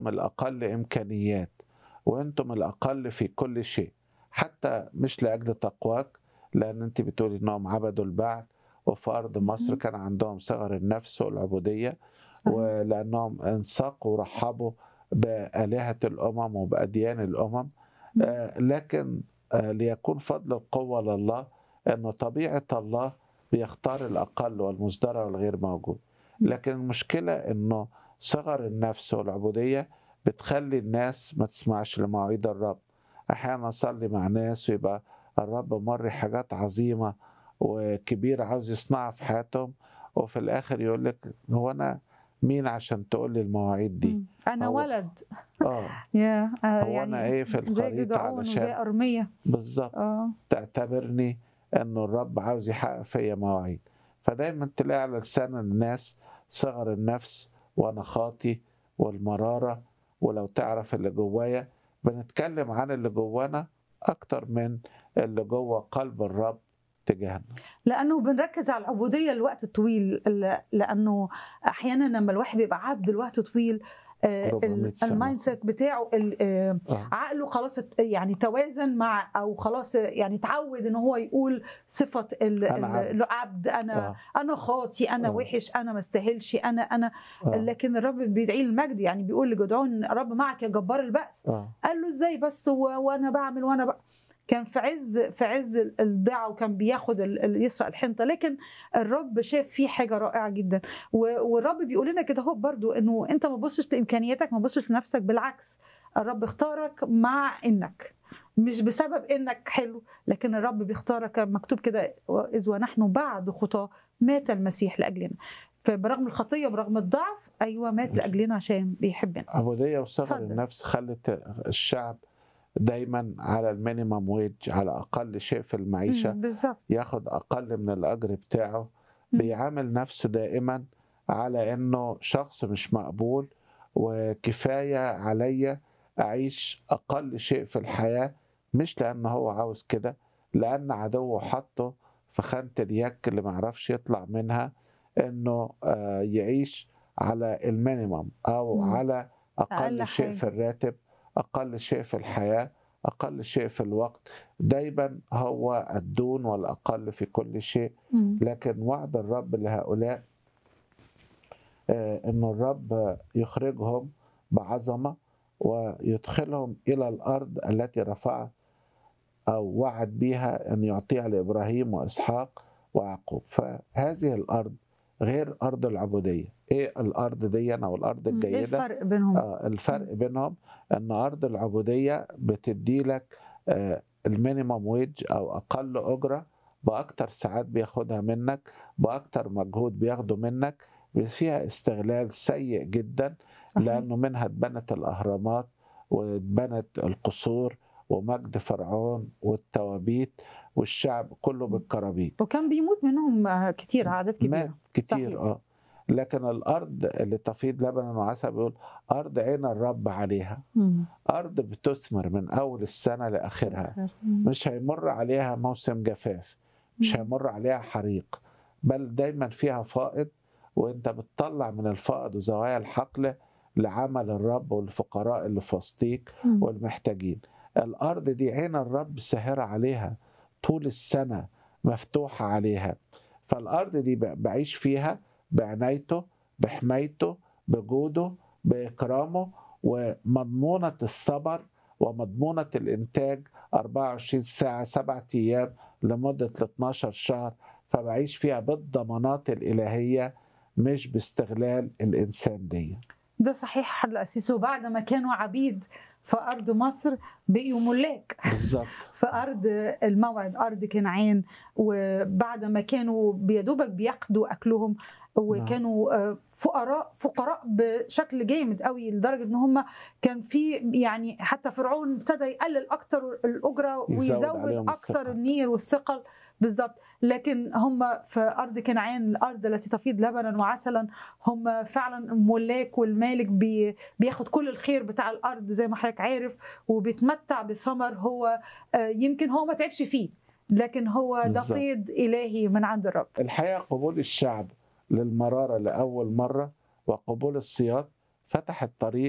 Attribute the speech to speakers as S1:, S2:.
S1: الأقل إمكانيات وأنتم الأقل في كل شيء حتى مش لأجل تقواك لأن أنت بتقولي إنهم عبدوا البعل وفي أرض مصر
S2: مهم.
S1: كان عندهم صغر النفس والعبودية
S2: صحيح.
S1: ولأنهم انساقوا ورحبوا بآلهة الأمم وبأديان الأمم
S2: مم.
S1: آه، لكن آه، ليكون فضل القوة لله أنه طبيعة الله بيختار الأقل والمزدرع والغير موجود لكن المشكلة أنه صغر النفس والعبودية بتخلي الناس ما تسمعش لمواعيد الرب أحيانا أصلي مع ناس ويبقى الرب مري حاجات عظيمة وكبيرة عاوز يصنعها في حياتهم وفي الآخر يقول لك هو أنا مين عشان تقول لي المواعيد دي
S2: مم. انا
S1: هو-
S2: ولد
S1: اه
S2: يا آه،
S1: هو
S2: يعني
S1: أنا إيه في
S2: زي
S1: الخريطة
S2: جدعون وزي
S1: علشان
S2: ارميه
S1: بالظبط
S2: اه
S1: تعتبرني انه الرب عاوز يحقق فيا مواعيد فدايما تلاقي على لسان الناس صغر النفس وانا خاطي والمراره ولو تعرف اللي جوايا بنتكلم عن اللي جوانا اكتر من اللي جوه قلب الرب تجاهنا
S2: لانه بنركز على العبوديه لوقت طويل ل- لانه احيانا لما الواحد بيبقى عبد لوقت طويل آه،
S1: 400
S2: ال-
S1: سنة.
S2: المايند سيت بتاعه ال- آه،
S1: آه.
S2: عقله خلاص ات- يعني توازن مع او خلاص يعني اتعود ان هو يقول صفه ال-
S1: أنا
S2: ال-
S1: عبد.
S2: العبد انا
S1: آه.
S2: انا خاطي انا
S1: آه.
S2: وحش انا ما استاهلش انا انا
S1: آه.
S2: لكن الرب بيدعي المجد يعني بيقول لجدعون الرب معك يا جبار البأس
S1: آه.
S2: قال له ازاي بس و... وانا بعمل وانا بقى كان في عز في عز الضيعه وكان بياخد ال... ال- يسرق الحنطه لكن الرب شاف فيه حاجه رائعه جدا و... والرب بيقول لنا كده هو برضو انه انت ما تبصش لامكانياتك ما تبصش لنفسك بالعكس الرب اختارك مع انك مش بسبب انك حلو لكن الرب بيختارك مكتوب كده اذ ونحن بعد خطاه مات المسيح لاجلنا فبرغم الخطيه برغم الضعف ايوه مات لاجلنا عشان بيحبنا
S1: عبودية وصغر
S2: اتفضل.
S1: النفس خلت الشعب دايما على المينيمم ويج على أقل شيء في المعيشة
S2: مم، بالظبط
S1: ياخد أقل من الأجر بتاعه
S2: مم.
S1: بيعامل نفسه دائما على إنه شخص مش مقبول وكفاية عليا أعيش أقل شيء في الحياة مش لأن هو عاوز كده لأن عدوه حطه في خانة اليك اللي معرفش يطلع منها إنه آه، يعيش على المينيمم أو
S2: مم.
S1: على أقل
S2: أقل
S1: شيء
S2: حاجة.
S1: في الراتب أقل شيء في الحياة أقل شيء في الوقت دايما هو الدون والأقل في كل شيء
S2: مم.
S1: لكن وعد الرب لهؤلاء آه، أن الرب يخرجهم بعظمة ويدخلهم إلى الأرض التي رفع أو وعد بها أن يعطيها لإبراهيم وإسحاق ويعقوب فهذه الأرض غير أرض العبودية إيه الأرض دي أو الأرض
S2: مم. ايه
S1: الجيدة
S2: الفرق بينهم؟
S1: آه، الفرق بينهم ان ارض العبوديه بتدي لك آه، المينيمم ويج او اقل اجره باكتر ساعات بياخدها منك باكتر مجهود بياخده منك فيها استغلال سيء جدا
S2: صحيح.
S1: لانه منها اتبنت الاهرامات واتبنت القصور ومجد فرعون والتوابيت والشعب كله بالكرابيك
S2: وكان بيموت منهم آه، كتير عدد
S1: مات
S2: كبيره
S1: كتير
S2: صحيح.
S1: اه لكن الارض اللي تفيض لبنا وعسل بيقول ارض عين الرب عليها
S2: مم.
S1: أرض بتثمر من أول السنة لآخرها
S2: مم.
S1: مش هيمر عليها موسم جفاف مش
S2: مم.
S1: هيمر عليها حريق بل دايما فيها فائض وانت بتطلع من الفائض وزوايا الحقل لعمل الرب والفقراء اللي في وسطيك
S2: مم.
S1: والمحتاجين الأرض دي عين الرب ساهرة عليها طول السنة مفتوحة عليها فالأرض دي ب- بعيش فيها بعنايته بحمايته بجوده بإكرامه ومضمونة الصبر ومضمونة الإنتاج 24 ساعة سبعة أيام لمدة 12 شهر فبعيش فيها بالضمانات الإلهية مش باستغلال الإنسان دي
S2: ده صحيح حل أسيس وبعد ما كانوا عبيد في أرض مصر بقيوا ملاك
S1: بالظبط
S2: في أرض الموعد أرض كنعان وبعد ما كانوا بيدوبك بياخدوا أكلهم وكانوا آه، فقراء فقراء بشكل جامد قوي لدرجه ان هم كان في يعني حتى فرعون ابتدى يقلل اكتر الاجره
S1: يزود عليهم
S2: ويزود
S1: الثقل.
S2: اكتر النير والثقل بالظبط لكن هم في ارض كنعان الارض التي تفيض لبنا وعسلا هم فعلا ملاك والمالك بي بياخد كل الخير بتاع الارض زي ما حضرتك عارف وبيتمتع بثمر هو آه، يمكن هو ما تعبش فيه لكن هو ده
S1: بالظبط.
S2: فيض الهي من عند الرب
S1: الحقيقة قبول الشعب للمرارة لأول مرة وقبول الصياد فتح الطريق